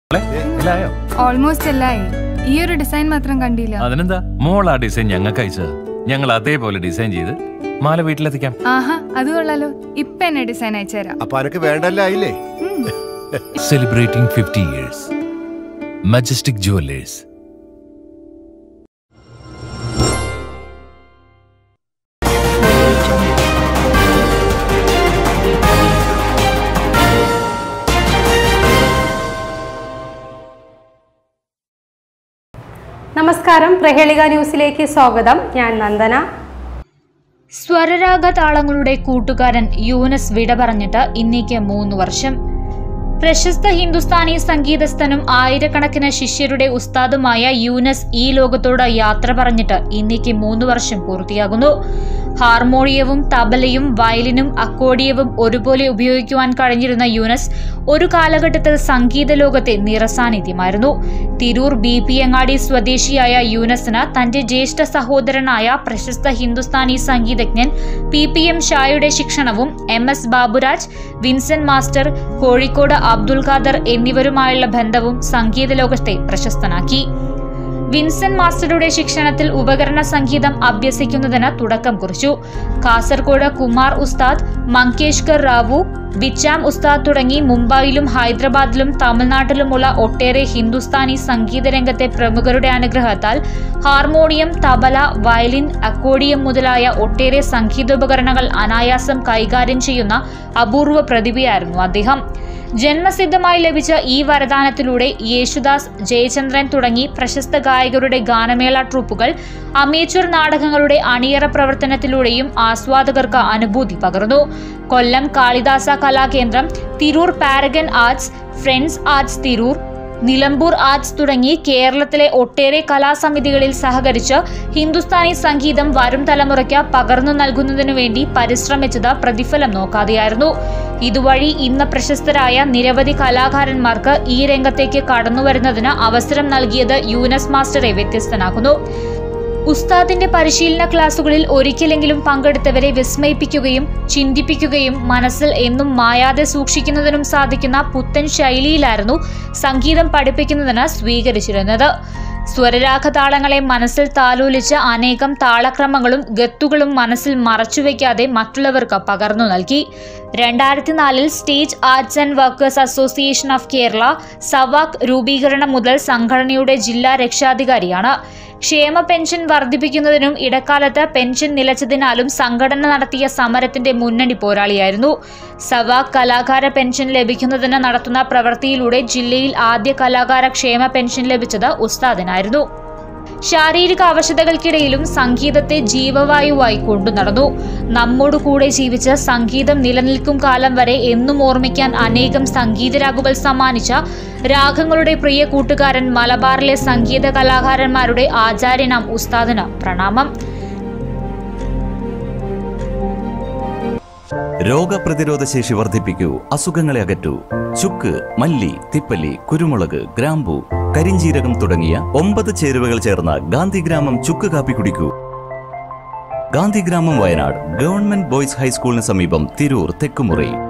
മോളെ, എല്ലായോ ഓൾമോസ്റ്റ് എല്ലായി ഈ ഒരു ഡിസൈൻ മാത്രം കണ്ടില്ല അതിനെന്താ മോൾ ആ ഡിസൈൻ ഞങ്ങൾക്ക് അയച്ചത് ഞങ്ങൾ അതേപോലെ ഡിസൈൻ ചെയ്ത് മാല വീട്ടിലെത്തിക്കാം ആഹാ അത് കൊള്ളാലോ ഇപ്പൊ എന്നെ ഡിസൈൻ അയച്ചുതരാം അപ്പൊ അനക്ക് വേണ്ടല്ല ആയില്ലേ ഉം. Celebrating fifty years Majestic jewellers നമസ്കാരം പ്രഹേളിക ന്യൂസിലേക്ക് സ്വാഗതം ഞാൻ നന്ദന സ്വരരാഗ താളങ്ങളുടെ കൂട്ടുകാരൻ യൂനസ് വിട പറഞ്ഞിട്ട് ഇന്നേക്ക് മൂന്ന് വർഷം പ്രശസ്ത ഹിന്ദുസ്ഥാനി സംഗീതസ്ഥനും ആയിരക്കണക്കിന് ശിഷ്യരുടെ ഉസ്താദുമായ യൂനസ് ഈ ലോകത്തോട് യാത്ര പറഞ്ഞിട്ട് ഇന്നേക്ക് മൂന്ന് വർഷം പൂർത്തിയാകുന്നു ഹാർമോണിയവും തബലയും വയലിനും അക്കോഡിയവും ഒരുപോലെ ഉപയോഗിക്കുവാൻ കഴിഞ്ഞിരുന്ന യൂനസ് ഒരു കാലഘട്ടത്തിൽ സംഗീത ലോകത്തെ നിറസാന്നിധ്യമായിരുന്നു തിരൂർ ബി പി അങ്ങാടി സ്വദേശിയായ യൂനസിന് തന്റെ ജ്യേഷ്ഠ സഹോദരനായ പ്രശസ്ത ഹിന്ദുസ്ഥാനി സംഗീതജ്ഞൻ പി പി എം ഷായുടെ ശിക്ഷണവും M S Baburaj Vincent master Kozhikode Abdul Khader എന്നിവരുമായുള്ള ബന്ധവും സംഗീത ലോകത്തെ പ്രശസ്തനാക്കി വിൻസെന്റ് മാസ്റ്ററുടെ ശിക്ഷണത്തിൽ ഉപകരണ സംഗീതം അഭ്യസിക്കുന്നതിന് തുടക്കം കുറിച്ചു കാസർഗോഡ് കുമാർ ഉസ്താദ് മങ്കേഷ്കർ റാവു ബിച്ചാം ഉസ്താദ് തുടങ്ങി മുംബൈയിലും ഹൈദരാബാദിലും തമിഴ്നാട്ടിലുമുള്ള ഒട്ടേറെ ഹിന്ദുസ്ഥാനി സംഗീത രംഗത്തെ പ്രമുഖരുടെ അനുഗ്രഹത്താൽ ഹാർമോണിയം തബല വയലിൻ അക്കോഡിയം മുതലായ ഒട്ടേറെ സംഗീതോപകരണങ്ങൾ അനായാസം കൈകാര്യം ചെയ്യുന്ന അപൂർവ പ്രതിഭയായിരുന്നു അദ്ദേഹം ജന്മസിദ്ധമായി ലഭിച്ച ഈ വരദാനത്തിലൂടെ യേശുദാസ് ജയചന്ദ്രൻ തുടങ്ങി പ്രശസ്ത ഗായകരുടെ ഗാനമേള ട്രൂപ്പുകൾ അമേച്വർ നാടകങ്ങളുടെ അണിയറ പ്രവർത്തനത്തിലൂടെയും ആസ്വാദകർക്ക് അനുഭൂതി പകർന്നു Kollam Kalidasa Kalakendram Tirur Paragon arts friends arts Tirur Nilambur arts തുടങ്ങി കേരളത്തിലെ ഒട്ടേറെ കലാസമിതികളിൽ സഹകരിച്ച് ഹിന്ദുസ്ഥാനി സംഗീതം വരും തലമുറയ്ക്ക് പകർന്നു നൽകുന്നതിനു വേണ്ടി പരിശ്രമിച്ചത് പ്രതിഫലം നോക്കാതെയായിരുന്നു ഇതുവഴി ഇന്ന് പ്രശസ്തരായ നിരവധി കലാകാരന്മാർക്ക് ഈ രംഗത്തേക്ക് കടന്നുവരുന്നതിന് അവസരം നൽകിയത് യൂനസ് മാസ്റ്ററെ വ്യത്യസ്തനാക്കുന്നു ഉസ്താദിന്റെ പരിശീലന ക്ലാസുകളിൽ ഒരിക്കലെങ്കിലും പങ്കെടുത്തവരെ വിസ്മയിപ്പിക്കുകയും ചിന്തിപ്പിക്കുകയും മനസ്സിൽ എന്നും മായാതെ സൂക്ഷിക്കുന്നതിനും സാധിക്കുന്ന പുത്തൻ ശൈലിയിലായിരുന്നു സംഗീതം പഠിപ്പിക്കുന്നതിന് സ്വീകരിച്ചിരുന്നത് സ്വരരാഗ താളങ്ങളെ മനസ്സിൽ താലോലിച്ച് അനേകം താളക്രമങ്ങളും ഗത്തുകളും മനസ്സിൽ മറച്ചുവെക്കാതെ മറ്റുള്ളവർക്ക് പകർന്നു നൽകി രണ്ടായിരത്തി നാലിൽ stage arts and workers association of Kerala സവാക് രൂപീകരണം മുതൽ സംഘടനയുടെ ജില്ലാ രക്ഷാധികാരിയാണ് ക്ഷേമ പെൻഷൻ വർദ്ധിപ്പിക്കുന്നതിനും ഇടക്കാലത്ത് പെൻഷൻ നിലച്ചതിനാലും സംഘടന നടത്തിയ സമരത്തിന്റെ മുന്നണി പോരാളിയായിരുന്നു സവാക് കലാകാര പെൻഷൻ ലഭിക്കുന്നതിന് നടത്തുന്ന പ്രവൃത്തിയിലൂടെ ജില്ലയിൽ ആദ്യ കലാകാര ക്ഷേമ പെൻഷൻ ലഭിച്ചത് ഉസ്താദിനായിരുന്നു ശാരീരിക അവശതകൾക്കിടയിലും സംഗീതത്തെ ജീവവായുവായി കൊണ്ടു നടന്നു നമ്മോട് കൂടെ ജീവിച്ച് സംഗീതം നിലനിൽക്കും കാലം വരെ എന്നും ഓർമ്മിക്കാൻ അനേകം സംഗീതരാഗുകൾ സമ്മാനിച്ച രാഗങ്ങളുടെ പ്രിയ കൂട്ടുകാരൻ മലബാറിലെ സംഗീത കലാകാരന്മാരുടെ ആചാര്യനാം ഉസ്താദിന് പ്രണാമം രോഗപ്രതിരോധ ശേഷി വർദ്ധിപ്പിക്കൂ അസുഖങ്ങളെ അകറ്റൂ ചുക്ക് മല്ലി തിപ്പല്ലി കുരുമുളക് ഗ്രാമ്പു കരിഞ്ചീരകം തുടങ്ങിയ ഒമ്പത് ചേരുവകൾ ചേർന്ന ഗാന്ധിഗ്രാമം ചുക്ക് കാപ്പി കുടിക്കൂ ഗാന്ധിഗ്രാമം വയനാട് ഗവൺമെന്റ് ബോയ്സ് ഹൈസ്കൂളിന് സമീപം തിരൂർ തെക്കുമുറി